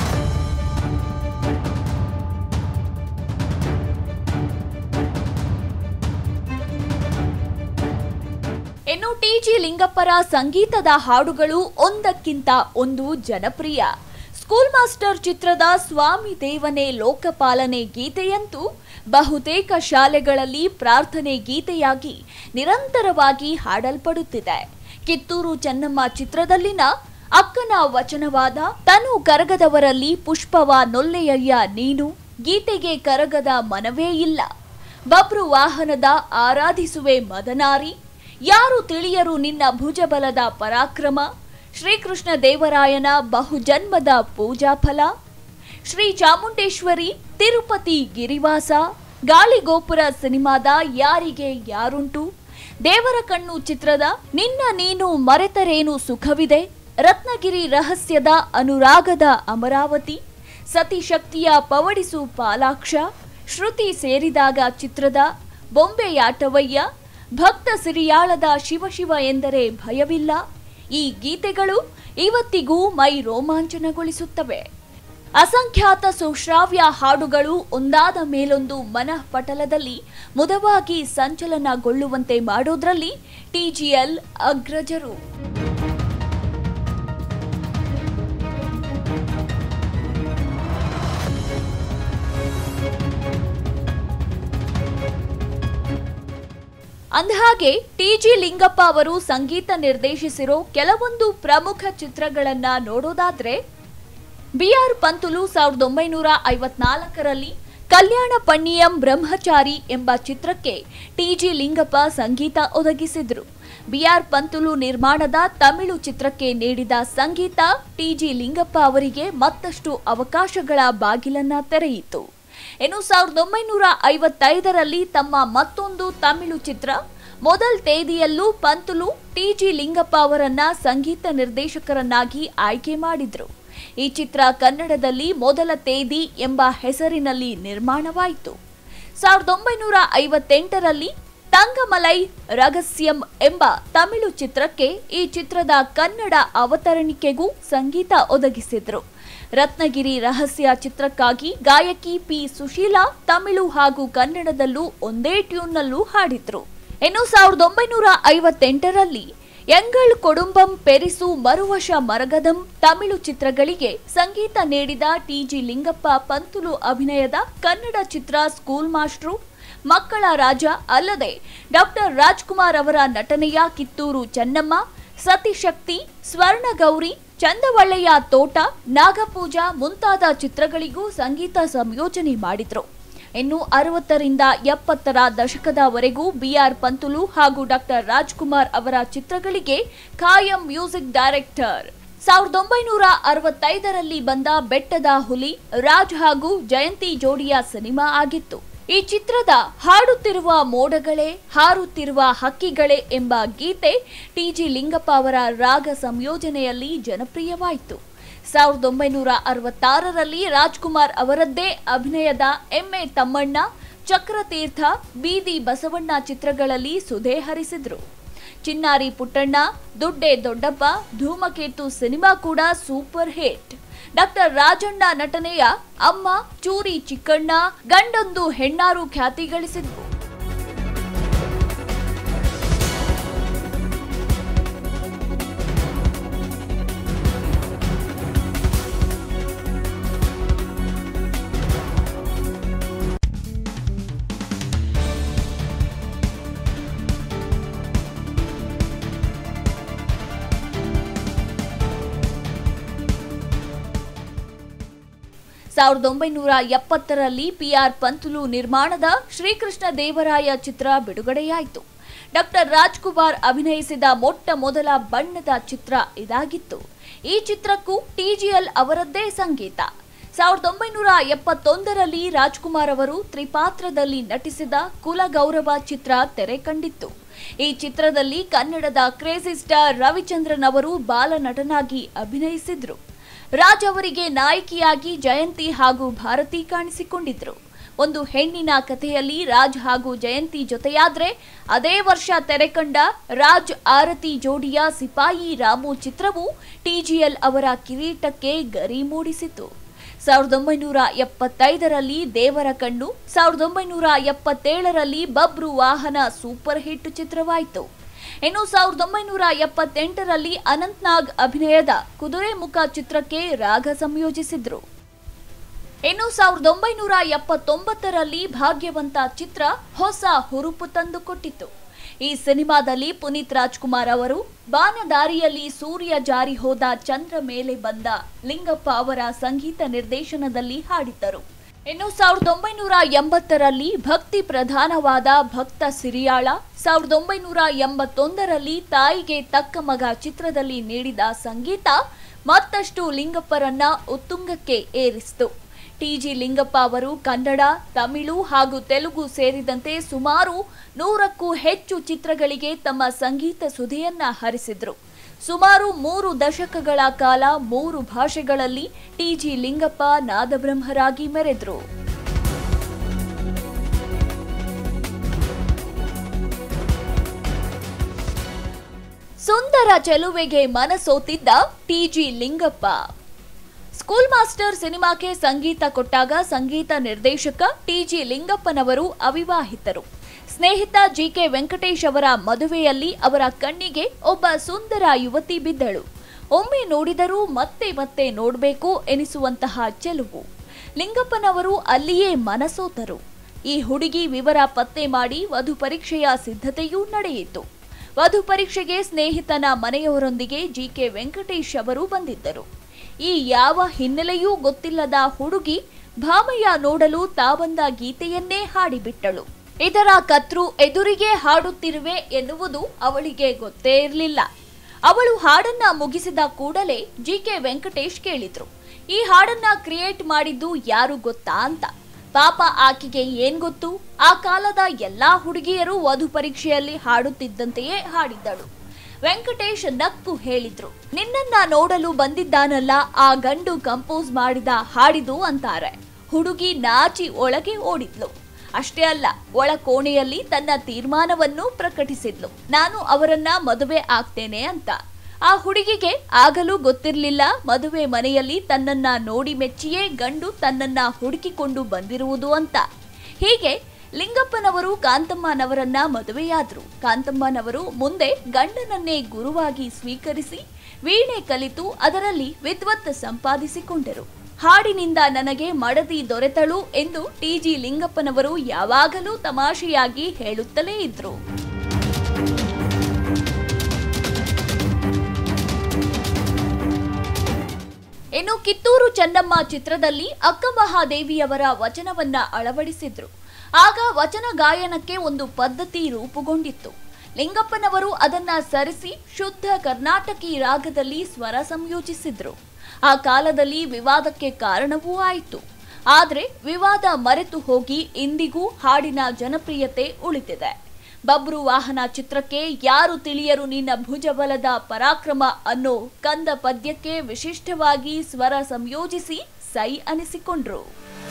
ಇನ್ನು ಟಿಜಿ ಲಿಂಗಪ್ಪರ ಸಂಗೀತದ ಹಾಡುಗಳು ಒಂದಕ್ಕಿಂತ ಒಂದು ಜನಪ್ರಿಯ ಸ್ಕೂಲ್ ಮಾಸ್ಟರ್ ಚಿತ್ರದ ಸ್ವಾಮಿ ದೇವನೇ ಲೋಕಪಾಲನೆ ಗೀತೆಯಂತೂ ಬಹುತೇಕ ಶಾಲೆಗಳಲ್ಲಿ ಪ್ರಾರ್ಥನೆ ಗೀತೆಯಾಗಿ ನಿರಂತರವಾಗಿ ಹಾಡಲ್ಪಡುತ್ತಿದೆ ಕಿತ್ತೂರು ಚೆನ್ನಮ್ಮ ಚಿತ್ರದಲ್ಲಿನ ಅಕ್ಕನ ವಚನವಾದ ತನು ಕರಗದವರಲ್ಲಿ ಪುಷ್ಪವ ನೊಲ್ಲೆಯಯ್ಯ ನೀನು ಗೀತೆಗೆ ಕರಗದ ಮನವೇ ಇಲ್ಲ ಬಬ್ರು ವಾಹನದ ಆರಾಧಿಸುವೆ ಮದನಾರಿ ಯಾರು ತಿಳಿಯರು ನಿನ್ನ ಭುಜಬಲದ ಪರಾಕ್ರಮ ಶ್ರೀಕೃಷ್ಣ ದೇವರಾಯನ ಬಹುಜನ್ಮದ ಪೂಜಾ ಫಲ ಶ್ರೀ ಚಾಮುಂಡೇಶ್ವರಿ ತಿರುಪತಿ ಗಿರಿವಾಸ ಗಾಳಿಗೋಪುರ ಸಿನಿಮಾದ ಯಾರಿಗೆ ಯಾರುಂಟು ದೇವರ ಕಣ್ಣು ಚಿತ್ರದ ನಿನ್ನ ನೀನು ಮರೆತರೇನು ಸುಖವಿದೆ ರತ್ನಗಿರಿ ರಹಸ್ಯದ ಅನುರಾಗದ ಅಮರಾವತಿ ಸತಿಶಕ್ತಿಯ ಪವಡಿಸು ಪಾಲಾಕ್ಷ ಶ್ರುತಿ ಸೇರಿದಾಗ ಚಿತ್ರದ ಬೊಂಬೆಯಾಟವಯ್ಯ ಭಕ್ತ ಸಿರಿಯಾಳದ ಶಿವಶಿವ ಎಂದರೆ ಭಯವಿಲ್ಲ ಈ ಗೀತೆಗಳು ಇವತ್ತಿಗೂ ಮೈ ರೋಮಾಂಚನಗೊಳಿಸುತ್ತವೆ ಅಸಂಖ್ಯಾತ ಸುಶ್ರಾವ್ಯ ಹಾಡುಗಳು ಒಂದಾದ ಮೇಲೊಂದು ಮನಃಪಟಲದಲ್ಲಿ ಮುದವಾಗಿ ಸಂಚಲನಗೊಳ್ಳುವಂತೆ ಮಾಡೋದ್ರಲ್ಲಿ ಟಿಜಿಎಲ್ ಅಗ್ರಜರು ಅಂದಹಾಗೆ ಟಿಜಿ ಲಿಂಗಪ್ಪ ಅವರು ಸಂಗೀತ ನಿರ್ದೇಶಿಸಿರೋ ಕೆಲವೊಂದು ಪ್ರಮುಖ ಚಿತ್ರಗಳನ್ನ ನೋಡೋದಾದ್ರೆ ಬಿಆರ್ ಪಂತುಲು ಸಾವಿರದ ಒಂಬೈನೂರ ಐವತ್ನಾಲ್ಕರಲ್ಲಿ ಕಲ್ಯಾಣ ಪಣ್ಣಿಯಂ ಬ್ರಹ್ಮಚಾರಿ ಎಂಬ ಚಿತ್ರಕ್ಕೆ ಟಿಜಿ ಲಿಂಗಪ್ಪ ಸಂಗೀತ ಒದಗಿಸಿದ್ರು ಬಿಆರ್ ಪಂತುಲು ನಿರ್ಮಾಣದ ತಮಿಳು ಚಿತ್ರಕ್ಕೆ ನೀಡಿದ ಸಂಗೀತ ಟಿಜಿ ಲಿಂಗಪ್ಪ ಅವರಿಗೆ ಮತ್ತಷ್ಟು ಅವಕಾಶಗಳ ಬಾಗಿಲನ್ನ ತೆರೆಯಿತು ಇನ್ನು ಸಾವಿರದ ಒಂಬೈನೂರ ಐವತ್ತೈದರಲ್ಲಿ ತಮ್ಮ ಮತ್ತೊಂದು ತಮಿಳು ಚಿತ್ರ ಮೊದಲ್ ತೇದಿಯಲ್ಲೂ ಪಂತುಲು ಟಿಜಿ ಲಿಂಗಪ್ಪ ಅವರನ್ನ ಸಂಗೀತ ನಿರ್ದೇಶಕರನ್ನಾಗಿ ಆಯ್ಕೆ ಮಾಡಿದ್ರು ಈ ಚಿತ್ರ ಕನ್ನಡದಲ್ಲಿ ಮೊದಲ ತೇದಿ ಎಂಬ ಹೆಸರಿನಲ್ಲಿ ನಿರ್ಮಾಣವಾಯಿತು ಸಾವಿರದ ಒಂಬೈನೂರ ಐವತ್ತೆಂಟರಲ್ಲಿ ತಂಗಮಲೈ ರಹಸ್ಯಂ ಎಂಬ ತಮಿಳು ಚಿತ್ರಕ್ಕೆ ಈ ಚಿತ್ರದ ಕನ್ನಡ ಅವತರಣಿಕೆಗೂ ಸಂಗೀತ ಒದಗಿಸಿದ್ರು ರತ್ನಗಿರಿ ರಹಸ್ಯ ಚಿತ್ರಕ್ಕಾಗಿ ಗಾಯಕಿ ಪಿ ಸುಶೀಲಾ ತಮಿಳು ಹಾಗೂ ಕನ್ನಡದಲ್ಲೂ ಒಂದೇ ಟ್ಯೂನ್ನಲ್ಲೂ ಹಾಡಿದ್ರು ಇನ್ನು ಸಾವಿರದ ಒಂಬೈನೂರ ಐವತ್ತೆಂಟರಲ್ಲಿ ಎಂಗಳ್ ಕೊಡುಂಬಂ ಪೆರಿಸು ಮರುವಶ ಮರಗದಂ ತಮಿಳು ಚಿತ್ರಗಳಿಗೆ ಸಂಗೀತ ನೀಡಿದ ಟಿಜಿ ಲಿಂಗಪ್ಪ ಪಂತುಲು ಅಭಿನಯದ ಕನ್ನಡ ಚಿತ್ರ ಸ್ಕೂಲ್ ಮಾಸ್ಟ್ರು ಮಕ್ಕಳ ರಾಜ ಅಲ್ಲದೆ ಡಾಕ್ಟರ್ ರಾಜ್ಕುಮಾರ್ ಅವರ ನಟನೆಯ ಕಿತ್ತೂರು ಚೆನ್ನಮ್ಮ ಸತಿಶಕ್ತಿ ಸ್ವರ್ಣಗೌರಿ ಚಂದವಳ್ಳೆಯ ತೋಟ ನಾಗಪೂಜಾ ಮುಂತಾದ ಚಿತ್ರಗಳಿಗೂ ಸಂಗೀತ ಸಂಯೋಜನೆ ಮಾಡಿದ್ರು ಇನ್ನು ಅರವತ್ತರಿಂದ ಎಪ್ಪತ್ತರ ದಶಕದವರೆಗೂ ಬಿಆರ್ ಪಂತುಲು ಹಾಗೂ ಡಾಕ್ಟರ್ ರಾಜ್ಕುಮಾರ್ ಅವರ ಚಿತ್ರಗಳಿಗೆ ಖಾಯಂ ಮ್ಯೂಸಿಕ್ ಡೈರೆಕ್ಟರ್ ಸಾವಿರದ ಒಂಬೈನೂರ ಅರವತ್ತೈದರಲ್ಲಿ ಬಂದ ಬೆಟ್ಟದ ಹುಲಿ ರಾಜ್ ಹಾಗೂ ಜಯಂತಿ ಜೋಡಿಯ ಸಿನಿಮಾ ಆಗಿತ್ತು ಈ ಚಿತ್ರದ ಹಾಡುತ್ತಿರುವ ಮೋಡಗಳೇ ಹಾರುತ್ತಿರುವ ಹಕ್ಕಿಗಳೇ ಎಂಬ ಗೀತೆ ಟಿಜಿ ಲಿಂಗಪ್ಪ ಅವರ ರಾಗ ಸಂಯೋಜನೆಯಲ್ಲಿ ಜನಪ್ರಿಯವಾಯಿತು ಸಾವಿರದ ಒಂಬೈನೂರ ಅರವತ್ತಾರರಲ್ಲಿ ರಾಜ್ಕುಮಾರ್ ಅವರದ್ದೇ ಅಭಿನಯದ ಎಮ್ಮೆ ತಮ್ಮಣ್ಣ ಚಕ್ರತೀರ್ಥ ಬೀದಿ ಬಸವಣ್ಣ ಚಿತ್ರಗಳಲ್ಲಿ ಸುಧೆ ಹರಿಸಿದ್ರು ಚಿನ್ನಾರಿ ಪುಟ್ಟಣ್ಣ ದುಡ್ಡೆ ದೊಡ್ಡಪ್ಪ ಧೂಮಕೇತು ಸಿನಿಮಾ ಕೂಡ ಸೂಪರ್ ಹಿಟ್ ಡಾಕ್ಟರ್ ರಾಜಣ್ಣ ನಟನೆಯ ಅಮ್ಮ ಚೂರಿ ಚಿಕ್ಕಣ್ಣ ಗಂಡೊಂದು ಹೆಣ್ಣಾರು ಖ್ಯಾತಿ ಗಳಿಸಿದ್ವು ಸಾವಿರದ ಒಂಬೈನೂರ ಎಪ್ಪತ್ತರಲ್ಲಿ ಪಿಆರ್ ಪಂತುಲು ನಿರ್ಮಾಣದ ಶ್ರೀಕೃಷ್ಣ ದೇವರಾಯ ಚಿತ್ರ ಬಿಡುಗಡೆಯಾಯಿತು ಡಾಕ್ಟರ್ ರಾಜ್ಕುಮಾರ್ ಅಭಿನಯಿಸಿದ ಮೊಟ್ಟ ಮೊದಲ ಬಣ್ಣದ ಚಿತ್ರ ಇದಾಗಿತ್ತು ಈ ಚಿತ್ರಕ್ಕೂ ಟಿಜಿಎಲ್ ಅವರದ್ದೇ ಸಂಗೀತ ಸಾವಿರದ ಒಂಬೈನೂರ ಎಪ್ಪತ್ತೊಂದರಲ್ಲಿ ರಾಜ್ಕುಮಾರ್ ಅವರು ತ್ರಿಪಾತ್ರದಲ್ಲಿ ನಟಿಸಿದ ಕುಲಗೌರವ ಚಿತ್ರ ತೆರೆ ಕಂಡಿತ್ತು ಈ ಚಿತ್ರದಲ್ಲಿ ಕನ್ನಡದ ಕ್ರೇಜಿ ಸ್ಟಾರ್ ರವಿಚಂದ್ರನ್ ಅವರು ಬಾಲನಟನಾಗಿ ಅಭಿನಯಿಸಿದ್ರು ರಾಜ್ ಅವರಿಗೆ ನಾಯಕಿಯಾಗಿ ಜಯಂತಿ ಹಾಗೂ ಭಾರತಿ ಕಾಣಿಸಿಕೊಂಡಿದ್ರು ಒಂದು ಹೆಣ್ಣಿನ ಕಥೆಯಲ್ಲಿ ರಾಜ್ ಹಾಗೂ ಜಯಂತಿ ಜೊತೆಯಾದ್ರೆ ಅದೇ ವರ್ಷ ತೆರೆಕಂಡ ರಾಜ್ ಆರತಿ ಜೋಡಿಯ ಸಿಪಾಯಿ ರಾಮು ಚಿತ್ರವು ಟಿಜಿಎಲ್ ಅವರ ಕಿರೀಟಕ್ಕೆ ಗರಿ ಮೂಡಿಸಿತು ಸಾವಿರದ ಒಂಬೈನೂರ ಎಪ್ಪತ್ತೈದರಲ್ಲಿ ದೇವರ ಕಣ್ಣು ಸಾವಿರದ ಒಂಬೈನೂರ ಎಪ್ಪತ್ತೇಳರಲ್ಲಿ ಬಬ್ರು ವಾಹನ ಸೂಪರ್ ಹಿಟ್ ಚಿತ್ರವಾಯಿತು ಇನ್ನು ಸಾವಿರದ ಒಂಬೈನೂರ ಎಪ್ಪತ್ತೆಂಟರಲ್ಲಿ ಅನಂತ್ನಾಗ್ ಅಭಿನಯದ ಕುದುರೆ ಮುಖ ಚಿತ್ರಕ್ಕೆ ರಾಗ ಸಂಯೋಜಿಸಿದ್ರು ಇನ್ನು ಸಾವಿರದ ಒಂಬೈನೂರ ಎಪ್ಪತ್ತೊಂಬತ್ತರಲ್ಲಿ ಭಾಗ್ಯವಂತ ಚಿತ್ರ ಹೊಸ ಹುರುಪು ತಂದುಕೊಟ್ಟಿತು ಈ ಸಿನಿಮಾದಲ್ಲಿ ಪುನೀತ್ ರಾಜ್ಕುಮಾರ್ ಅವರು ಬಾನದಾರಿಯಲ್ಲಿ ಸೂರ್ಯ ಜಾರಿ ಹೋದ ಚಂದ್ರ ಮೇಲೆ ಬಂದ ಲಿಂಗಪ್ಪ ಅವರ ಸಂಗೀತ ನಿರ್ದೇಶನದಲ್ಲಿ ಹಾಡಿದ್ದರು ಇನ್ನು ಸಾವಿರದ ಒಂಬೈನೂರ ಎಂಬತ್ತರಲ್ಲಿ ಭಕ್ತಿ ಪ್ರಧಾನವಾದ ಭಕ್ತ ಸಿರಿಯಾಳ ಸಾವಿರದ ಒಂಬೈನೂರ ಎಂಬತ್ತೊಂದರಲ್ಲಿ ತಾಯಿಗೆ ತಕ್ಕ ಮಗ ಚಿತ್ರದಲ್ಲಿ ನೀಡಿದ ಸಂಗೀತ ಮತ್ತಷ್ಟು ಲಿಂಗಪ್ಪರನ್ನ ಉತ್ತುಂಗಕ್ಕೆ ಏರಿಸಿತು ಟಿಜಿ ಲಿಂಗಪ್ಪ ಅವರು ಕನ್ನಡ ತಮಿಳು ಹಾಗೂ ತೆಲುಗು ಸೇರಿದಂತೆ ಸುಮಾರು ನೂರಕ್ಕೂ ಹೆಚ್ಚು ಚಿತ್ರಗಳಿಗೆ ತಮ್ಮ ಸಂಗೀತ ಸುಧೆಯನ್ನ ಹರಿಸಿದ್ರು ಸುಮಾರು ಮೂರು ದಶಕಗಳ ಕಾಲ ಮೂರು ಭಾಷೆಗಳಲ್ಲಿ ಟಿಜಿ ಲಿಂಗಪ್ಪ ನಾದಬ್ರಹ್ಮರಾಗಿ ಮೆರೆದ್ರು ಸುಂದರ ಚೆಲುವೆಗೆ ಮನಸೋತಿದ್ದ ಟಿಜಿ ಲಿಂಗಪ್ಪ ಸ್ಕೂಲ್ ಮಾಸ್ಟರ್ ಸಿನಿಮಾಕ್ಕೆ ಸಂಗೀತ ಕೊಟ್ಟಾಗ ಸಂಗೀತ ನಿರ್ದೇಶಕ ಟಿಜಿ ಲಿಂಗಪ್ಪನವರು ಅವಿವಾಹಿತರು ಸ್ನೇಹಿತ ಜಿಕೆ ವೆಂಕಟೇಶ್ ಅವರ ಮದುವೆಯಲ್ಲಿ ಅವರ ಕಣ್ಣಿಗೆ ಒಬ್ಬ ಸುಂದರ ಯುವತಿ ಬಿದ್ದಳು ಒಮ್ಮೆ ನೋಡಿದರೂ ಮತ್ತೆ ಮತ್ತೆ ನೋಡಬೇಕು ಎನಿಸುವಂತಹ ಚೆಲುವು ಲಿಂಗಪ್ಪನವರು ಅಲ್ಲಿಯೇ ಮನಸೋತರು ಈ ಹುಡುಗಿ ವಿವರ ಪತ್ತೆ ಮಾಡಿ ವಧು ಪರೀಕ್ಷೆಯ ಸಿದ್ಧತೆಯೂ ನಡೆಯಿತು ವಧು ಪರೀಕ್ಷೆಗೆ ಸ್ನೇಹಿತನ ಮನೆಯವರೊಂದಿಗೆ ಜಿಕೆ ವೆಂಕಟೇಶ್ ಅವರು ಬಂದಿದ್ದರು ಈ ಯಾವ ಹಿನ್ನೆಲೆಯೂ ಗೊತ್ತಿಲ್ಲದ ಹುಡುಗಿ ಭಾಮಯ್ಯ ನೋಡಲು ತಾವಂದ ಗೀತೆಯನ್ನೇ ಹಾಡಿಬಿಟ್ಟಳು ಇದರ ಕತ್ರು ಎದುರಿಗೆ ಹಾಡುತ್ತಿರುವೆ ಎನ್ನುವುದು ಅವಳಿಗೆ ಗೊತ್ತೇ ಇರಲಿಲ್ಲ ಅವಳು ಹಾಡನ್ನ ಮುಗಿಸಿದ ಕೂಡಲೇ ಜಿಕೆ ವೆಂಕಟೇಶ್ ಕೇಳಿದ್ರು ಈ ಹಾಡನ್ನ ಕ್ರಿಯೇಟ್ ಮಾಡಿದ್ದು ಯಾರು ಗೊತ್ತಾ ಅಂತ ಪಾಪ ಆಕೆಗೆ ಏನ್ ಗೊತ್ತು ಆ ಕಾಲದ ಎಲ್ಲಾ ಹುಡುಗಿಯರು ವಧು ಪರೀಕ್ಷೆಯಲ್ಲಿ ಹಾಡುತ್ತಿದ್ದಂತೆಯೇ ಹಾಡಿದ್ದಳು ವೆಂಕಟೇಶ್ ನಕ್ಕು ಹೇಳಿದ್ರು ನಿನ್ನನ್ನ ನೋಡಲು ಬಂದಿದ್ದಾನಲ್ಲ ಆ ಗಂಡು ಕಂಪೋಸ್ ಮಾಡಿದ ಹಾಡಿದು ಅಂತಾರೆ ಹುಡುಗಿ ನಾಚಿ ಒಳಗೆ ಓಡಿದ್ಲು ಅಷ್ಟೇ ಅಲ್ಲ ಒಳ ಕೋಣೆಯಲ್ಲಿ ತನ್ನ ತೀರ್ಮಾನವನ್ನು ಪ್ರಕಟಿಸಿದ್ಲು ನಾನು ಅವರನ್ನ ಮದುವೆ ಆಗ್ತೇನೆ ಅಂತ ಆ ಹುಡುಗಿಗೆ ಆಗಲೂ ಗೊತ್ತಿರಲಿಲ್ಲ ಮದುವೆ ಮನೆಯಲ್ಲಿ ತನ್ನನ್ನ ನೋಡಿ ಮೆಚ್ಚಿಯೇ ಗಂಡು ತನ್ನನ್ನ ಹುಡುಕಿಕೊಂಡು ಬಂದಿರುವುದು ಅಂತ ಹೀಗೆ ಲಿಂಗಪ್ಪನವರು ಕಾಂತಮ್ಮನವರನ್ನ ಮದುವೆಯಾದ್ರು ಕಾಂತಮ್ಮನವರು ಮುಂದೆ ಗಂಡನನ್ನೇ ಗುರುವಾಗಿ ಸ್ವೀಕರಿಸಿ ವೀಣೆ ಕಲಿತು ಅದರಲ್ಲಿ ವಿದ್ವತ್ ಸಂಪಾದಿಸಿಕೊಂಡರು ಹಾಡಿನಿಂದ ನನಗೆ ಮಡದಿ ದೊರೆತಳು ಎಂದು ಟಿಜಿ ಲಿಂಗಪ್ಪನವರು ಯಾವಾಗಲೂ ತಮಾಷೆಯಾಗಿ ಹೇಳುತ್ತಲೇ ಇದ್ರು ಇನ್ನು ಕಿತ್ತೂರು ಚೆನ್ನಮ್ಮ ಚಿತ್ರದಲ್ಲಿ ಅಕ್ಕ ಮಹಾದೇವಿಯವರ ವಚನವನ್ನ ಅಳವಡಿಸಿದ್ರು ಆಗ ವಚನ ಗಾಯನಕ್ಕೆ ಒಂದು ಪದ್ಧತಿ ರೂಪುಗೊಂಡಿತ್ತು ಲಿಂಗಪ್ಪನವರು ಅದನ್ನ ಸರಿಸಿ ಶುದ್ಧ ಕರ್ನಾಟಕಿ ರಾಗದಲ್ಲಿ ಸ್ವರ ಸಂಯೋಜಿಸಿದ್ರು ಆ ಕಾಲದಲ್ಲಿ ವಿವಾದಕ್ಕೆ ಕಾರಣವೂ ಆಯಿತು ಆದ್ರೆ ವಿವಾದ ಮರೆತು ಹೋಗಿ ಇಂದಿಗೂ ಹಾಡಿನ ಜನಪ್ರಿಯತೆ ಉಳಿದಿದೆ ಬಬ್ರು ವಾಹನ ಚಿತ್ರಕ್ಕೆ ಯಾರು ತಿಳಿಯರು ನಿನ್ನ ಭುಜಬಲದ ಪರಾಕ್ರಮ ಅನ್ನೋ ಕಂದ ಪದ್ಯಕ್ಕೆ ವಿಶಿಷ್ಟವಾಗಿ ಸ್ವರ ಸಂಯೋಜಿಸಿ ಸೈ ಅನಿಸಿಕೊಂಡ್ರು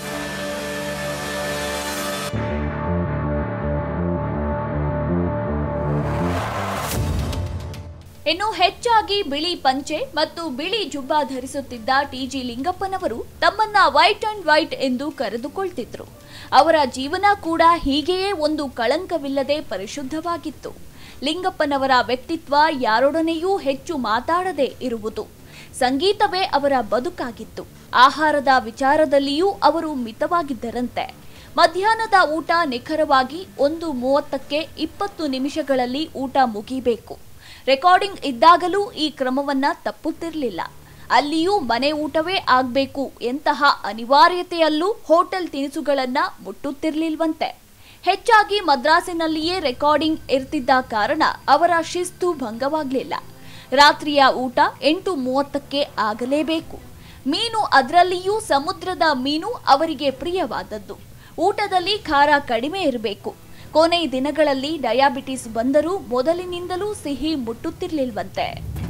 ಇನ್ನು ಹೆಚ್ಚಾಗಿ ಬಿಳಿ ಪಂಚೆ ಮತ್ತು ಬಿಳಿ ಜುಬ್ಬ ಧರಿಸುತ್ತಿದ್ದ ಟಿಜಿ ಲಿಂಗಪ್ಪನವರು ತಮ್ಮನ್ನ ವೈಟ್ ಅಂಡ್ ವೈಟ್ ಎಂದು ಕರೆದುಕೊಳ್ತಿದ್ರು ಅವರ ಜೀವನ ಕೂಡ ಹೀಗೆಯೇ ಒಂದು ಕಳಂಕವಿಲ್ಲದೆ ಪರಿಶುದ್ಧವಾಗಿತ್ತು ಲಿಂಗಪ್ಪನವರ ವ್ಯಕ್ತಿತ್ವ ಯಾರೊಡನೆಯೂ ಹೆಚ್ಚು ಮಾತಾಡದೆ ಇರುವುದು ಸಂಗೀತವೇ ಅವರ ಬದುಕಾಗಿತ್ತು ಆಹಾರದ ವಿಚಾರದಲ್ಲಿಯೂ ಅವರು ಮಿತವಾಗಿದ್ದರಂತೆ ಮಧ್ಯಾಹ್ನದ ಊಟ ನಿಖರವಾಗಿ ಒಂದು ಮೂವತ್ತಕ್ಕೆ ಇಪ್ಪತ್ತು ನಿಮಿಷಗಳಲ್ಲಿ ಊಟ ಮುಗಿಬೇಕು ರೆಕಾರ್ಡಿಂಗ್ ಇದ್ದಾಗಲೂ ಈ ಕ್ರಮವನ್ನ ತಪ್ಪುತ್ತಿರಲಿಲ್ಲ ಅಲ್ಲಿಯೂ ಮನೆ ಊಟವೇ ಆಗ್ಬೇಕು ಎಂತಹ ಅನಿವಾರ್ಯತೆಯಲ್ಲೂ ಹೋಟೆಲ್ ತಿನಿಸುಗಳನ್ನ ಮುಟ್ಟುತ್ತಿರ್ಲಿಲ್ವಂತೆ ಹೆಚ್ಚಾಗಿ ಮದ್ರಾಸಿನಲ್ಲಿಯೇ ರೆಕಾರ್ಡಿಂಗ್ ಇರ್ತಿದ್ದ ಕಾರಣ ಅವರ ಶಿಸ್ತು ಭಂಗವಾಗ್ಲಿಲ್ಲ ರಾತ್ರಿಯ ಊಟ ಎಂಟು ಮೂವತ್ತಕ್ಕೆ ಆಗಲೇಬೇಕು ಮೀನು ಅದರಲ್ಲಿಯೂ ಸಮುದ್ರದ ಮೀನು ಅವರಿಗೆ ಪ್ರಿಯವಾದದ್ದು ಊಟದಲ್ಲಿ ಖಾರ ಕಡಿಮೆ ಇರಬೇಕು ಕೊನೆ ದಿನಗಳಲ್ಲಿ ಡಯಾಬಿಟಿಸ್ ಬಂದರೂ ಮೊದಲಿನಿಂದಲೂ ಸಿಹಿ ಮುಟ್ಟುತ್ತಿರ್ಲಿಲ್ವಂತೆ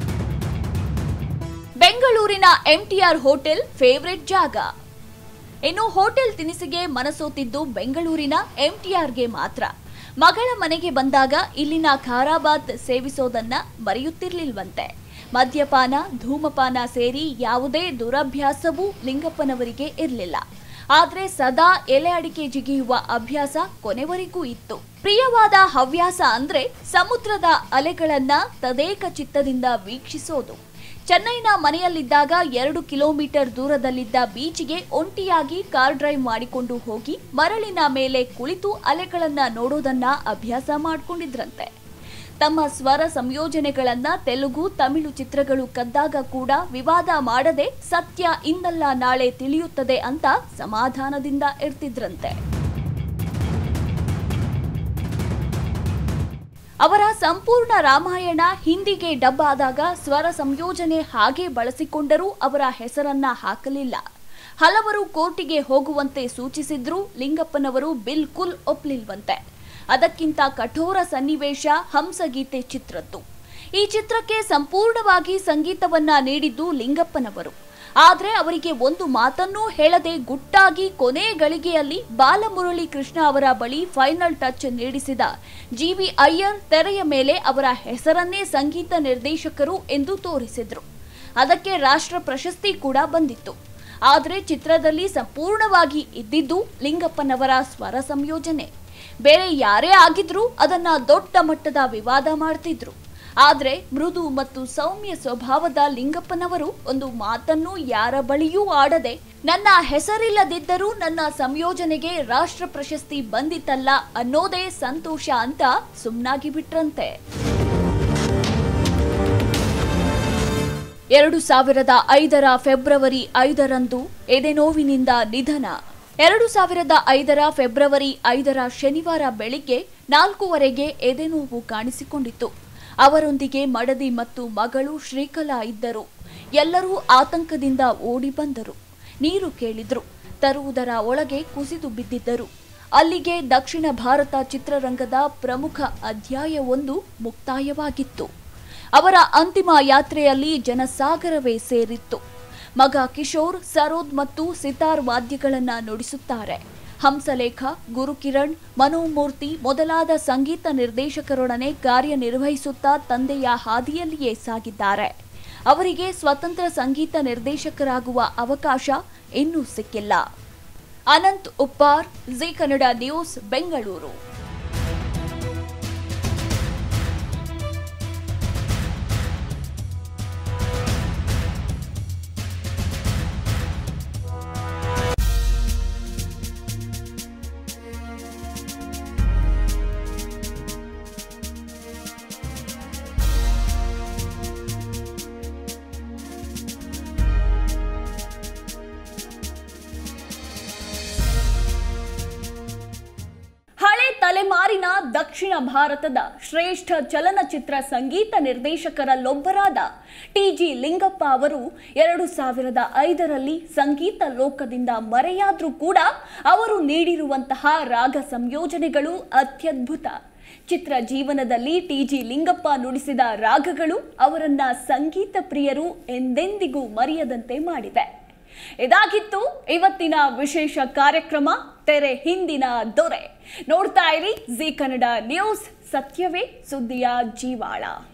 ಬೆಂಗಳೂರಿನ ಎಂಟಿಆರ್ ಹೋಟೆಲ್ ಫೇವ್ರೆಟ್ ಜಾಗ ಇನ್ನು ಹೋಟೆಲ್ ತಿನಿಸಿಗೆ ಮನಸೋತಿದ್ದು ಬೆಂಗಳೂರಿನ ಎಂಟಿಆರ್ಗೆ ಮಾತ್ರ ಮಗಳ ಮನೆಗೆ ಬಂದಾಗ ಇಲ್ಲಿನ ಖಾರಾಬಾತ್ ಸೇವಿಸೋದನ್ನ ಮರೆಯುತ್ತಿರ್ಲಿಲ್ವಂತೆ ಮದ್ಯಪಾನ ಧೂಮಪಾನ ಸೇರಿ ಯಾವುದೇ ದುರಭ್ಯಾಸವೂ ಲಿಂಗಪ್ಪನವರಿಗೆ ಇರಲಿಲ್ಲ ಆದ್ರೆ ಸದಾ ಎಲೆ ಅಡಿಕೆ ಜಿಗಿಯುವ ಅಭ್ಯಾಸ ಕೊನೆವರೆಗೂ ಇತ್ತು ಪ್ರಿಯವಾದ ಹವ್ಯಾಸ ಅಂದ್ರೆ ಸಮುದ್ರದ ಅಲೆಗಳನ್ನ ತದೇಕ ಚಿತ್ತದಿಂದ ವೀಕ್ಷಿಸೋದು ಚೆನ್ನೈನ ಮನೆಯಲ್ಲಿದ್ದಾಗ ಎರಡು ಕಿಲೋಮೀಟರ್ ದೂರದಲ್ಲಿದ್ದ ಬೀಚ್ಗೆ ಒಂಟಿಯಾಗಿ ಕಾರ್ ಡ್ರೈವ್ ಮಾಡಿಕೊಂಡು ಹೋಗಿ ಮರಳಿನ ಮೇಲೆ ಕುಳಿತು ಅಲೆಗಳನ್ನ ನೋಡೋದನ್ನ ಅಭ್ಯಾಸ ಮಾಡ್ಕೊಂಡಿದ್ರಂತೆ ತಮ್ಮ ಸ್ವರ ಸಂಯೋಜನೆಗಳನ್ನ ತೆಲುಗು ತಮಿಳು ಚಿತ್ರಗಳು ಕದ್ದಾಗ ಕೂಡ ವಿವಾದ ಮಾಡದೆ ಸತ್ಯ ಇಂದಲ್ಲ ನಾಳೆ ತಿಳಿಯುತ್ತದೆ ಅಂತ ಸಮಾಧಾನದಿಂದ ಇರ್ತಿದ್ರಂತೆ ಅವರ ಸಂಪೂರ್ಣ ರಾಮಾಯಣ ಹಿಂದಿಗೆ ಡಬ್ ಆದಾಗ ಸ್ವರ ಸಂಯೋಜನೆ ಹಾಗೆ ಬಳಸಿಕೊಂಡರೂ ಅವರ ಹೆಸರನ್ನ ಹಾಕಲಿಲ್ಲ ಹಲವರು ಕೋರ್ಟಿಗೆ ಹೋಗುವಂತೆ ಸೂಚಿಸಿದ್ರೂ ಲಿಂಗಪ್ಪನವರು ಬಿಲ್ಕುಲ್ ಒಪ್ಲಿಲ್ವಂತೆ ಅದಕ್ಕಿಂತ ಕಠೋರ ಸನ್ನಿವೇಶ ಹಂಸಗೀತೆ ಚಿತ್ರದ್ದು ಈ ಚಿತ್ರಕ್ಕೆ ಸಂಪೂರ್ಣವಾಗಿ ಸಂಗೀತವನ್ನ ನೀಡಿದ್ದು ಲಿಂಗಪ್ಪನವರು ಆದ್ರೆ ಅವರಿಗೆ ಒಂದು ಮಾತನ್ನೂ ಹೇಳದೆ ಗುಟ್ಟಾಗಿ ಕೊನೆ ಗಳಿಗೆಯಲ್ಲಿ ಬಾಲಮುರಳಿ ಕೃಷ್ಣ ಅವರ ಬಳಿ ಫೈನಲ್ ಟಚ್ ನೀಡಿಸಿದ ಜಿವಿ ಅಯ್ಯರ್ ತೆರೆಯ ಮೇಲೆ ಅವರ ಹೆಸರನ್ನೇ ಸಂಗೀತ ನಿರ್ದೇಶಕರು ಎಂದು ತೋರಿಸಿದ್ರು ಅದಕ್ಕೆ ರಾಷ್ಟ್ರ ಪ್ರಶಸ್ತಿ ಕೂಡ ಬಂದಿತ್ತು ಆದರೆ ಚಿತ್ರದಲ್ಲಿ ಸಂಪೂರ್ಣವಾಗಿ ಇದ್ದಿದ್ದು ಲಿಂಗಪ್ಪನವರ ಸ್ವರ ಸಂಯೋಜನೆ ಬೇರೆ ಯಾರೇ ಆಗಿದ್ರೂ ಅದನ್ನ ದೊಡ್ಡ ಮಟ್ಟದ ವಿವಾದ ಮಾಡ್ತಿದ್ರು ಆದ್ರೆ ಮೃದು ಮತ್ತು ಸೌಮ್ಯ ಸ್ವಭಾವದ ಲಿಂಗಪ್ಪನವರು ಒಂದು ಮಾತನ್ನು ಯಾರ ಬಳಿಯೂ ಆಡದೆ ನನ್ನ ಹೆಸರಿಲ್ಲದಿದ್ದರೂ ನನ್ನ ಸಂಯೋಜನೆಗೆ ರಾಷ್ಟ್ರ ಪ್ರಶಸ್ತಿ ಬಂದಿತ್ತಲ್ಲ ಅನ್ನೋದೇ ಸಂತೋಷ ಅಂತ ಸುಮ್ನಾಗಿ ಬಿಟ್ರಂತೆ ಎರಡು ಸಾವಿರದ ಐದರ ಫೆಬ್ರವರಿ ಐದರಂದು ಎದೆನೋವಿನಿಂದ ನಿಧನ ಎರಡು ಸಾವಿರದ ಐದರ ಫೆಬ್ರವರಿ ಐದರ ಶನಿವಾರ ಬೆಳಿಗ್ಗೆ ನಾಲ್ಕೂವರೆಗೆ ಎದೆನೋವು ಕಾಣಿಸಿಕೊಂಡಿತ್ತು ಅವರೊಂದಿಗೆ ಮಡದಿ ಮತ್ತು ಮಗಳು ಶ್ರೀಕಲಾ ಇದ್ದರು ಎಲ್ಲರೂ ಆತಂಕದಿಂದ ಓಡಿ ಬಂದರು ನೀರು ಕೇಳಿದ್ರು ತರುವುದರ ಒಳಗೆ ಕುಸಿದು ಬಿದ್ದಿದ್ದರು ಅಲ್ಲಿಗೆ ದಕ್ಷಿಣ ಭಾರತ ಚಿತ್ರರಂಗದ ಪ್ರಮುಖ ಅಧ್ಯಾಯವೊಂದು ಮುಕ್ತಾಯವಾಗಿತ್ತು ಅವರ ಅಂತಿಮ ಯಾತ್ರೆಯಲ್ಲಿ ಜನಸಾಗರವೇ ಸೇರಿತ್ತು ಮಗ ಕಿಶೋರ್ ಸರೋದ್ ಮತ್ತು ಸಿತಾರ್ ವಾದ್ಯಗಳನ್ನ ನುಡಿಸುತ್ತಾರೆ ಹಂಸಲೇಖ ಗುರುಕಿರಣ್ ಮನೋಮೂರ್ತಿ ಮೊದಲಾದ ಸಂಗೀತ ನಿರ್ದೇಶಕರೊಡನೆ ಕಾರ್ಯನಿರ್ವಹಿಸುತ್ತಾ ತಂದೆಯ ಹಾದಿಯಲ್ಲಿಯೇ ಸಾಗಿದ್ದಾರೆ ಅವರಿಗೆ ಸ್ವತಂತ್ರ ಸಂಗೀತ ನಿರ್ದೇಶಕರಾಗುವ ಅವಕಾಶ ಇನ್ನೂ ಸಿಕ್ಕಿಲ್ಲ ಅನಂತ್ ಉಪ್ಪಾರ್ ಜಿ ಕನ್ನಡ ನ್ಯೂಸ್ ಬೆಂಗಳೂರು ಹಳೆ ತಲೆಮಾರಿನ ದಕ್ಷಿಣ ಭಾರತದ ಶ್ರೇಷ್ಠ ಚಲನಚಿತ್ರ ಸಂಗೀತ ನಿರ್ದೇಶಕರಲ್ಲೊಬ್ಬರಾದ ಟಿ ಜಿ ಲಿಂಗಪ್ಪ ಅವರು ಎರಡು ಸಾವಿರದ ಐದರಲ್ಲಿ ಸಂಗೀತ ಲೋಕದಿಂದ ಮರೆಯಾದ್ರೂ ಕೂಡ ಅವರು ನೀಡಿರುವಂತಹ ರಾಗ ಸಂಯೋಜನೆಗಳು ಅತ್ಯದ್ಭುತ ಚಿತ್ರ ಜೀವನದಲ್ಲಿ ಟಿ ಜಿ ಲಿಂಗಪ್ಪ ನುಡಿಸಿದ ರಾಗಗಳು ಅವರನ್ನ ಸಂಗೀತ ಪ್ರಿಯರು ಎಂದೆಂದಿಗೂ ಮರೆಯದಂತೆ ಮಾಡಿದೆ ಇದಾಗಿತ್ತು ಇವತ್ತಿನ ವಿಶೇಷ ಕಾರ್ಯಕ್ರಮ ತೆರೆ ಹಿಂದಿನ ದೊರೆ ನೋಡ್ತಾ ಇರಿ ಜಿ ಕನ್ನಡ ನ್ಯೂಸ್ ಸತ್ಯವೇ ಸುದ್ದಿಯ ಜೀವಾಳ